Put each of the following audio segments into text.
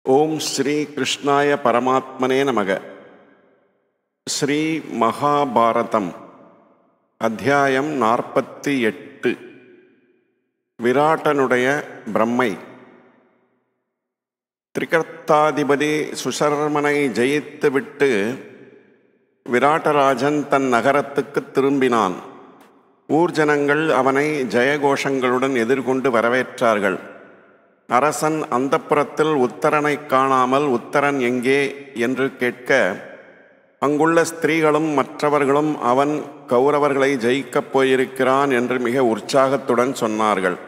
ஓம் ஸ்ரீ கிருஷ்ணாய பரமாத்மனே நமக ஸ்ரீ மகாபாரதம் அத்தியாயம் நாற்பத்தி எட்டு விராட்டனுடைய பிரம்மை திரிகர்த்தாதிபதி சுசர்மனை ஜெயித்துவிட்டு விராட்டராஜன் தன் நகரத்துக்கு திரும்பினான் ஊர் ஜனங்கள் அவனை ஜெயகோஷங்களுடன் எதிர்கொண்டு வரவேற்றார்கள் அரசன் அந்தப்புறத்தில் உத்தரனை காணாமல் உத்தரன் எங்கே என்று கேட்க அங்குள்ள ஸ்திரீகளும் மற்றவர்களும் அவன் கௌரவர்களை ஜெயிக்கப் போயிருக்கிறான் என்று மிக உற்சாகத்துடன் சொன்னார்கள்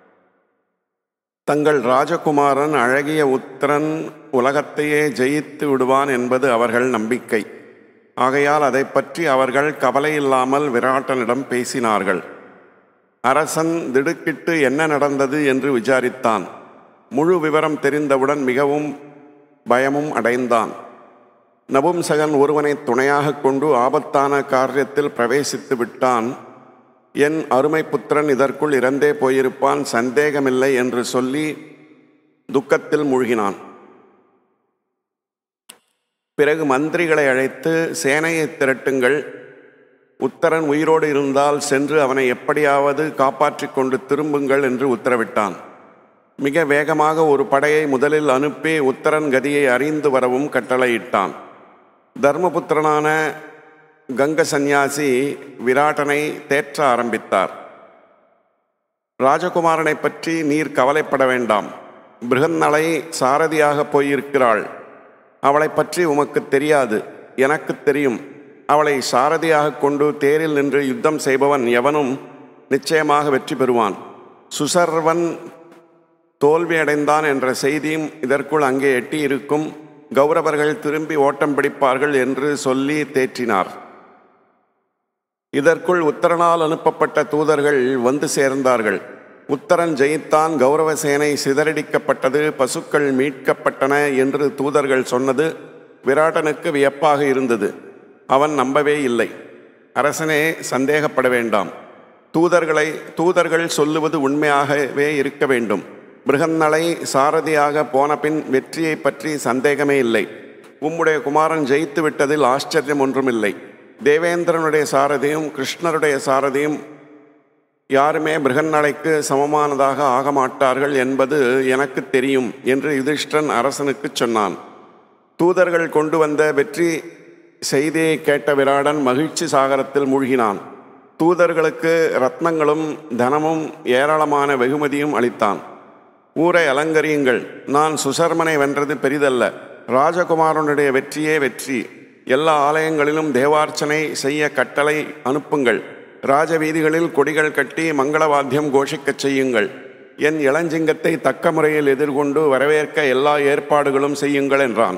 தங்கள் ராஜகுமாரன் அழகிய உத்தரன் உலகத்தையே ஜெயித்து விடுவான் என்பது அவர்கள் நம்பிக்கை ஆகையால் அதை பற்றி அவர்கள் கவலையில்லாமல் விராட்டனிடம் பேசினார்கள் அரசன் திடுக்கிட்டு என்ன நடந்தது என்று விசாரித்தான் முழு விவரம் தெரிந்தவுடன் மிகவும் பயமும் அடைந்தான் நபும்சகன் ஒருவனை துணையாக கொண்டு ஆபத்தான காரியத்தில் பிரவேசித்து விட்டான் என் அருமை புத்திரன் இதற்குள் இறந்தே போயிருப்பான் சந்தேகமில்லை என்று சொல்லி துக்கத்தில் மூழ்கினான் பிறகு மந்திரிகளை அழைத்து சேனையை திரட்டுங்கள் உத்தரன் உயிரோடு இருந்தால் சென்று அவனை எப்படியாவது காப்பாற்றிக் கொண்டு திரும்புங்கள் என்று உத்தரவிட்டான் மிக வேகமாக ஒரு படையை முதலில் அனுப்பி உத்தரன் கதியை அறிந்து வரவும் கட்டளையிட்டான் தர்மபுத்திரனான கங்க சந்நியாசி விராட்டனை தேற்ற ஆரம்பித்தார் ராஜகுமாரனை பற்றி நீர் கவலைப்பட வேண்டாம் பிருகன்னலை சாரதியாக போயிருக்கிறாள் அவளை பற்றி உமக்கு தெரியாது எனக்கு தெரியும் அவளை சாரதியாக கொண்டு தேரில் நின்று யுத்தம் செய்பவன் எவனும் நிச்சயமாக வெற்றி பெறுவான் சுசர்வன் தோல்வியடைந்தான் என்ற செய்தியும் இதற்குள் அங்கே எட்டியிருக்கும் கௌரவர்கள் திரும்பி ஓட்டம் பிடிப்பார்கள் என்று சொல்லி தேற்றினார் இதற்குள் உத்தரனால் அனுப்பப்பட்ட தூதர்கள் வந்து சேர்ந்தார்கள் உத்தரன் ஜெயித்தான் கௌரவ சேனை சிதறடிக்கப்பட்டது பசுக்கள் மீட்கப்பட்டன என்று தூதர்கள் சொன்னது விராட்டனுக்கு வியப்பாக இருந்தது அவன் நம்பவே இல்லை அரசனே சந்தேகப்பட வேண்டாம் தூதர்களை தூதர்கள் சொல்லுவது உண்மையாகவே இருக்க வேண்டும் பிருகன்னலை சாரதியாக போன பின் வெற்றியை பற்றி சந்தேகமே இல்லை உம்முடைய குமாரன் ஜெயித்து விட்டதில் ஆச்சரியம் ஒன்றுமில்லை தேவேந்திரனுடைய சாரதியும் கிருஷ்ணருடைய சாரதியும் யாருமே பிருகன்னலைக்கு சமமானதாக ஆக மாட்டார்கள் என்பது எனக்கு தெரியும் என்று யுதிஷ்டன் அரசனுக்கு சொன்னான் தூதர்கள் கொண்டு வந்த வெற்றி செய்தியை கேட்ட விராடன் மகிழ்ச்சி சாகரத்தில் மூழ்கினான் தூதர்களுக்கு ரத்னங்களும் தனமும் ஏராளமான வெகுமதியும் அளித்தான் ஊரை அலங்கரியுங்கள் நான் சுசர்மனை வென்றது பெரிதல்ல ராஜகுமாரனுடைய வெற்றியே வெற்றி எல்லா ஆலயங்களிலும் தேவார்ச்சனை செய்ய கட்டளை அனுப்புங்கள் ராஜவீதிகளில் கொடிகள் கட்டி மங்களவாத்தியம் கோஷிக்கச் செய்யுங்கள் என் இளஞ்சிங்கத்தை தக்க முறையில் எதிர்கொண்டு வரவேற்க எல்லா ஏற்பாடுகளும் செய்யுங்கள் என்றான்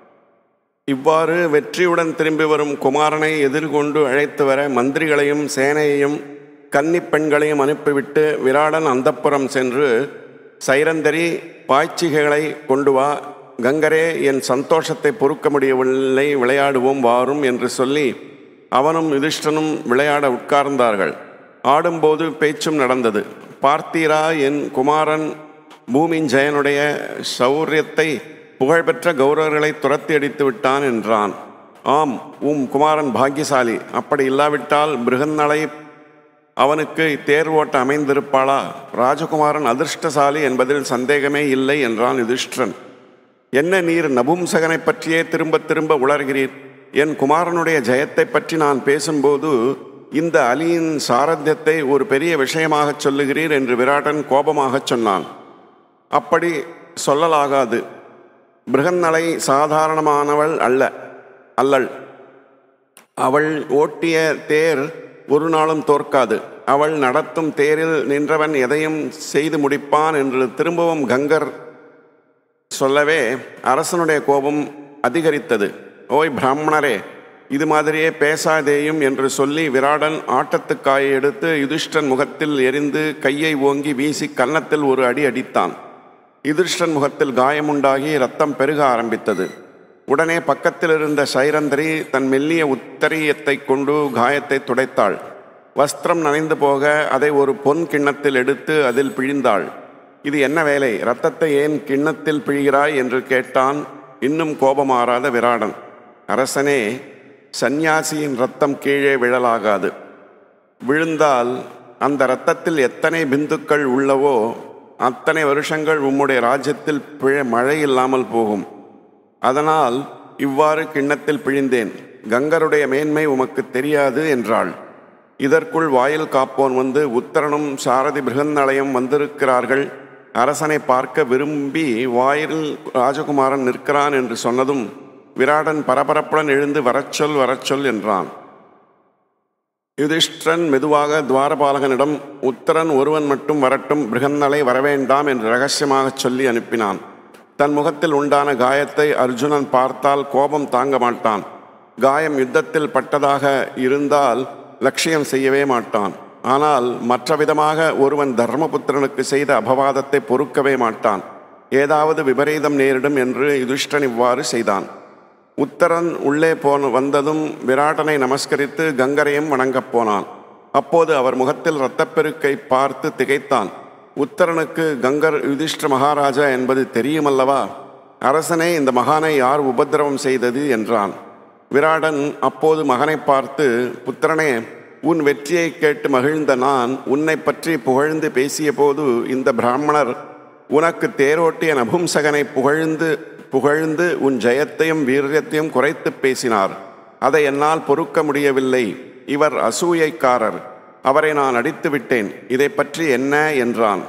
இவ்வாறு வெற்றியுடன் திரும்பி வரும் குமாரனை எதிர்கொண்டு அழைத்து வர மந்திரிகளையும் சேனையையும் கன்னி பெண்களையும் அனுப்பிவிட்டு விராடன் அந்தப்புறம் சென்று சைரந்தரி பாய்ச்சிகைகளை கொண்டு வா கங்கரே என் சந்தோஷத்தை பொறுக்க முடியவில்லை விளையாடுவோம் வாரும் என்று சொல்லி அவனும் யுதிஷ்டனும் விளையாட உட்கார்ந்தார்கள் ஆடும்போது பேச்சும் நடந்தது பார்த்தீரா என் குமாரன் பூமின் ஜெயனுடைய சௌரியத்தை புகழ்பெற்ற கௌரவர்களை துரத்தி அடித்து விட்டான் என்றான் ஆம் உம் குமாரன் பாக்கியசாலி அப்படி இல்லாவிட்டால் பிருகன்னலை அவனுக்கு தேர் ஓட்ட அமைந்திருப்பாளா ராஜகுமாரன் அதிர்ஷ்டசாலி என்பதில் சந்தேகமே இல்லை என்றான் யுதிஷ்டன் என்ன நீர் நபும்சகனை பற்றியே திரும்ப திரும்ப உளர்கிறீர் என் குமாரனுடைய ஜெயத்தை பற்றி நான் பேசும்போது இந்த அலியின் சாரத்தியத்தை ஒரு பெரிய விஷயமாக சொல்லுகிறீர் என்று விராட்டன் கோபமாக சொன்னான் அப்படி சொல்லலாகாது பிருகன்னலை சாதாரணமானவள் அல்ல அல்லள் அவள் ஓட்டிய தேர் ஒரு நாளும் தோற்காது அவள் நடத்தும் தேரில் நின்றவன் எதையும் செய்து முடிப்பான் என்று திரும்பவும் கங்கர் சொல்லவே அரசனுடைய கோபம் அதிகரித்தது ஓய் பிராமணரே இது மாதிரியே பேசாதேயும் என்று சொல்லி விராடன் ஆட்டத்துக்காயை எடுத்து யுதிஷ்டன் முகத்தில் எரிந்து கையை ஓங்கி வீசி கன்னத்தில் ஒரு அடி அடித்தான் யுதிஷ்டன் முகத்தில் காயமுண்டாகி ரத்தம் பெருக ஆரம்பித்தது உடனே பக்கத்தில் இருந்த சைரந்தரி தன் மெல்லிய உத்தரியத்தை கொண்டு காயத்தை துடைத்தாள் வஸ்திரம் நனைந்து போக அதை ஒரு பொன் கிண்ணத்தில் எடுத்து அதில் பிழிந்தாள் இது என்ன வேலை இரத்தத்தை ஏன் கிண்ணத்தில் பிழிகிறாய் என்று கேட்டான் இன்னும் கோபமாறாத விராடன் அரசனே சந்நியாசியின் ரத்தம் கீழே விழலாகாது விழுந்தால் அந்த இரத்தத்தில் எத்தனை பிந்துக்கள் உள்ளவோ அத்தனை வருஷங்கள் உம்முடைய ராஜ்யத்தில் பிழ மழை இல்லாமல் போகும் அதனால் இவ்வாறு கிண்ணத்தில் பிழிந்தேன் கங்கருடைய மேன்மை உமக்கு தெரியாது என்றாள் இதற்குள் வாயில் காப்போன் வந்து உத்தரனும் சாரதி பிருகநலயம் வந்திருக்கிறார்கள் அரசனை பார்க்க விரும்பி வாயில் ராஜகுமாரன் நிற்கிறான் என்று சொன்னதும் விராடன் பரபரப்புடன் எழுந்து வரச்சொல் வரச்சொல் என்றான் யுதிஷ்டிரன் மெதுவாக துவாரபாலகனிடம் உத்தரன் ஒருவன் மட்டும் வரட்டும் பிருகன்னலை வரவேண்டாம் என்று ரகசியமாகச் சொல்லி அனுப்பினான் தன் முகத்தில் உண்டான காயத்தை அர்ஜுனன் பார்த்தால் கோபம் தாங்க மாட்டான் காயம் யுத்தத்தில் பட்டதாக இருந்தால் லட்சியம் செய்யவே மாட்டான் ஆனால் மற்ற விதமாக ஒருவன் தர்மபுத்திரனுக்கு செய்த அபவாதத்தை பொறுக்கவே மாட்டான் ஏதாவது விபரீதம் நேரிடும் என்று யுதிஷ்டன் இவ்வாறு செய்தான் உத்தரன் உள்ளே போன வந்ததும் விராட்டனை நமஸ்கரித்து கங்கரையும் வணங்கப் போனான் அப்போது அவர் முகத்தில் இரத்தப்பெருக்கை பார்த்து திகைத்தான் உத்தரனுக்கு கங்கர் யுதிஷ்ட மகாராஜா என்பது தெரியுமல்லவா அரசனே இந்த மகானை யார் உபத்திரவம் செய்தது என்றான் விராடன் அப்போது மகனை பார்த்து புத்திரனே உன் வெற்றியை கேட்டு மகிழ்ந்த நான் உன்னை பற்றி புகழ்ந்து பேசிய போது இந்த பிராமணர் உனக்கு தேரோட்டிய நபும்சகனை புகழ்ந்து புகழ்ந்து உன் ஜெயத்தையும் வீரியத்தையும் குறைத்து பேசினார் அதை என்னால் பொறுக்க முடியவில்லை இவர் அசூயைக்காரர் அவரை நான் அடித்து விட்டேன் இதை பற்றி என்ன என்றான்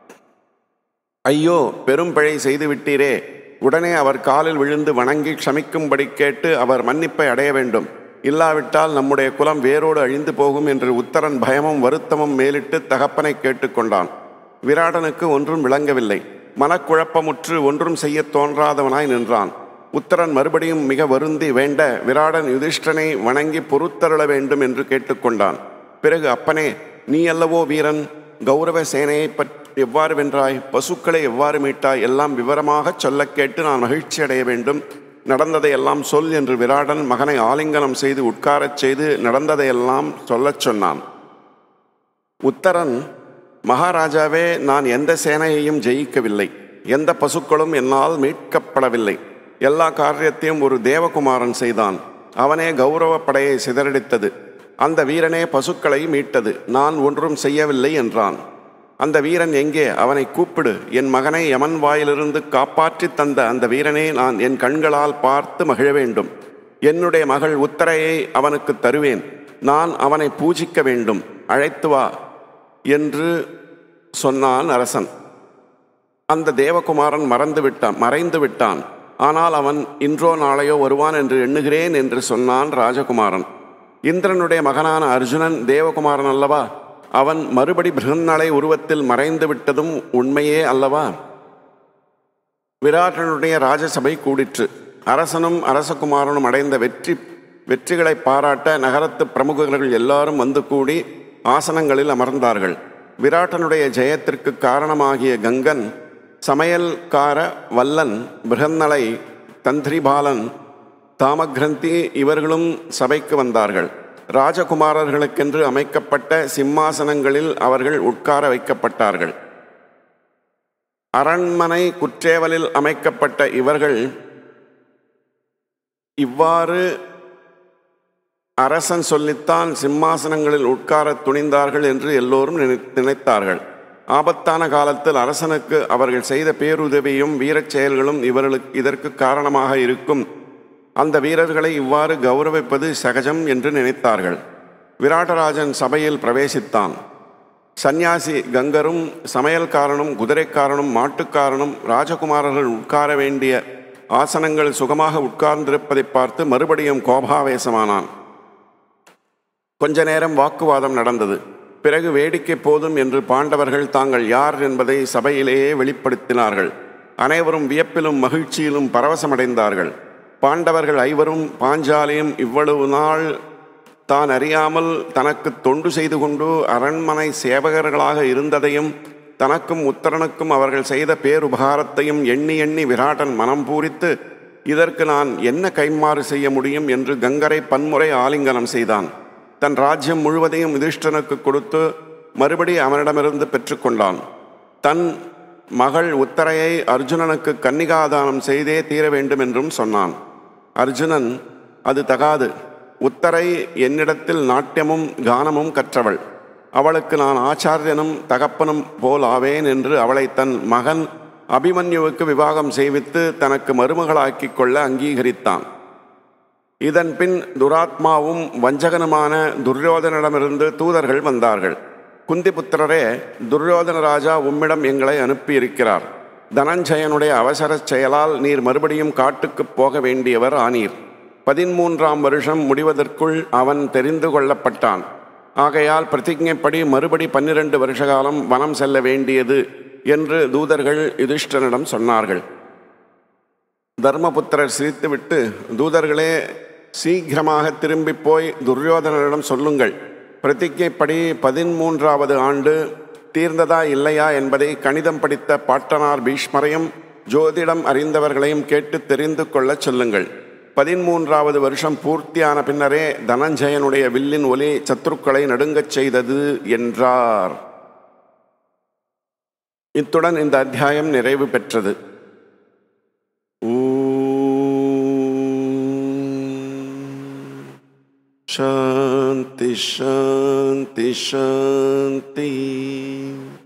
ஐயோ பெரும் பிழை செய்து விட்டீரே உடனே அவர் காலில் விழுந்து வணங்கி க்ஷமிக்கும்படி கேட்டு அவர் மன்னிப்பை அடைய வேண்டும் இல்லாவிட்டால் நம்முடைய குலம் வேரோடு அழிந்து போகும் என்று உத்தரன் பயமும் வருத்தமும் மேலிட்டு தகப்பனை கேட்டுக்கொண்டான் விராடனுக்கு ஒன்றும் விளங்கவில்லை மனக்குழப்பமுற்று ஒன்றும் செய்யத் தோன்றாதவனாய் நின்றான் உத்தரன் மறுபடியும் மிக வருந்தி வேண்ட விராடன் யுதிஷ்டனை வணங்கி பொறுத்தருள வேண்டும் என்று கேட்டுக்கொண்டான் பிறகு அப்பனே நீ அல்லவோ வீரன் கௌரவ சேனையை பற்றி எவ்வாறு வென்றாய் பசுக்களை எவ்வாறு மீட்டாய் எல்லாம் விவரமாகச் சொல்லக் கேட்டு நான் மகிழ்ச்சி அடைய வேண்டும் நடந்ததையெல்லாம் சொல் என்று விராடன் மகனை ஆலிங்கனம் செய்து உட்காரச் செய்து நடந்ததையெல்லாம் சொல்லச் சொன்னான் உத்தரன் மகாராஜாவே நான் எந்த சேனையையும் ஜெயிக்கவில்லை எந்த பசுக்களும் என்னால் மீட்கப்படவில்லை எல்லா காரியத்தையும் ஒரு தேவகுமாரன் செய்தான் அவனே கௌரவ படையை சிதறடித்தது அந்த வீரனே பசுக்களை மீட்டது நான் ஒன்றும் செய்யவில்லை என்றான் அந்த வீரன் எங்கே அவனை கூப்பிடு என் மகனை யமன் வாயிலிருந்து காப்பாற்றித் தந்த அந்த வீரனை நான் என் கண்களால் பார்த்து மகிழ வேண்டும் என்னுடைய மகள் உத்தரையை அவனுக்கு தருவேன் நான் அவனை பூஜிக்க வேண்டும் அழைத்து வா என்று சொன்னான் அரசன் அந்த தேவகுமாரன் மறந்து விட்டான் மறைந்து விட்டான் ஆனால் அவன் இன்றோ நாளையோ வருவான் என்று எண்ணுகிறேன் என்று சொன்னான் ராஜகுமாரன் இந்திரனுடைய மகனான அர்ஜுனன் தேவகுமாரன் அல்லவா அவன் மறுபடி பிருகன்னலை உருவத்தில் மறைந்து விட்டதும் உண்மையே அல்லவா விராட்டனுடைய ராஜசபை கூடிற்று அரசனும் அரசகுமாரனும் அடைந்த வெற்றி வெற்றிகளை பாராட்ட நகரத்து பிரமுகர்கள் எல்லாரும் வந்து கூடி ஆசனங்களில் அமர்ந்தார்கள் விராட்டனுடைய ஜெயத்திற்கு காரணமாகிய கங்கன் சமையல்கார வல்லன் பிருகன்னலை தந்திரிபாலன் தாமக்ரந்தி இவர்களும் சபைக்கு வந்தார்கள் ராஜகுமாரர்களுக்கென்று அமைக்கப்பட்ட சிம்மாசனங்களில் அவர்கள் உட்கார வைக்கப்பட்டார்கள் அரண்மனை குற்றேவலில் அமைக்கப்பட்ட இவர்கள் இவ்வாறு அரசன் சொல்லித்தான் சிம்மாசனங்களில் உட்கார துணிந்தார்கள் என்று எல்லோரும் நினை நினைத்தார்கள் ஆபத்தான காலத்தில் அரசனுக்கு அவர்கள் செய்த பேருதவியும் வீரச் செயல்களும் இவர்களுக்கு இதற்கு காரணமாக இருக்கும் அந்த வீரர்களை இவ்வாறு கௌரவிப்பது சகஜம் என்று நினைத்தார்கள் விராட்டராஜன் சபையில் பிரவேசித்தான் சந்நியாசி கங்கரும் சமையல்காரனும் குதிரைக்காரனும் மாட்டுக்காரனும் ராஜகுமாரர்கள் உட்கார வேண்டிய ஆசனங்கள் சுகமாக உட்கார்ந்திருப்பதை பார்த்து மறுபடியும் கோபாவேசமானான் கொஞ்ச நேரம் வாக்குவாதம் நடந்தது பிறகு வேடிக்கை போதும் என்று பாண்டவர்கள் தாங்கள் யார் என்பதை சபையிலேயே வெளிப்படுத்தினார்கள் அனைவரும் வியப்பிலும் மகிழ்ச்சியிலும் பரவசமடைந்தார்கள் பாண்டவர்கள் ஐவரும் பாஞ்சாலியும் இவ்வளவு நாள் தான் அறியாமல் தனக்கு தொண்டு செய்து கொண்டு அரண்மனை சேவகர்களாக இருந்ததையும் தனக்கும் உத்தரனுக்கும் அவர்கள் செய்த பேருபகாரத்தையும் எண்ணி எண்ணி விராட்டன் மனம் பூரித்து இதற்கு நான் என்ன கைமாறு செய்ய முடியும் என்று கங்கரை பன்முறை ஆலிங்கனம் செய்தான் தன் ராஜ்யம் முழுவதையும் யுதிஷ்டனுக்கு கொடுத்து மறுபடி அவனிடமிருந்து பெற்றுக்கொண்டான் தன் மகள் உத்தரையை அர்ஜுனனுக்கு கன்னிகாதானம் செய்தே தீர வேண்டும் என்றும் சொன்னான் அர்ஜுனன் அது தகாது உத்தரை என்னிடத்தில் நாட்டியமும் கானமும் கற்றவள் அவளுக்கு நான் ஆச்சாரியனும் தகப்பனும் போல் ஆவேன் என்று அவளை தன் மகன் அபிமன்யுவுக்கு விவாகம் செய்வித்து தனக்கு மருமகளாக்கிக் கொள்ள அங்கீகரித்தான் இதன் பின் துராத்மாவும் வஞ்சகனுமான துரியோதனிடமிருந்து தூதர்கள் வந்தார்கள் குந்திபுத்திரரே துரியோதன ராஜா உம்மிடம் எங்களை அனுப்பியிருக்கிறார் தனஞ்சயனுடைய அவசரச் செயலால் நீர் மறுபடியும் காட்டுக்குப் போக வேண்டியவர் ஆனீர் பதிமூன்றாம் வருஷம் முடிவதற்குள் அவன் தெரிந்து கொள்ளப்பட்டான் ஆகையால் பிரதிஜைப்படி மறுபடி பன்னிரண்டு வருஷ காலம் வனம் செல்ல வேண்டியது என்று தூதர்கள் யுதிஷ்டனிடம் சொன்னார்கள் தர்மபுத்திரர் சிரித்துவிட்டு தூதர்களே சீக்கிரமாக திரும்பி போய் துரியோதனரிடம் சொல்லுங்கள் பிரதிஜைப்படி பதிமூன்றாவது ஆண்டு தீர்ந்ததா இல்லையா என்பதை கணிதம் படித்த பாட்டனார் பீஷ்மரையும் ஜோதிடம் அறிந்தவர்களையும் கேட்டு தெரிந்து கொள்ளச் சொல்லுங்கள் பதிமூன்றாவது வருஷம் பூர்த்தியான பின்னரே தனஞ்சயனுடைய வில்லின் ஒலி சத்துருக்களை நடுங்கச் செய்தது என்றார் இத்துடன் இந்த அத்தியாயம் நிறைவு பெற்றது शान्ति शान्ति शान्ति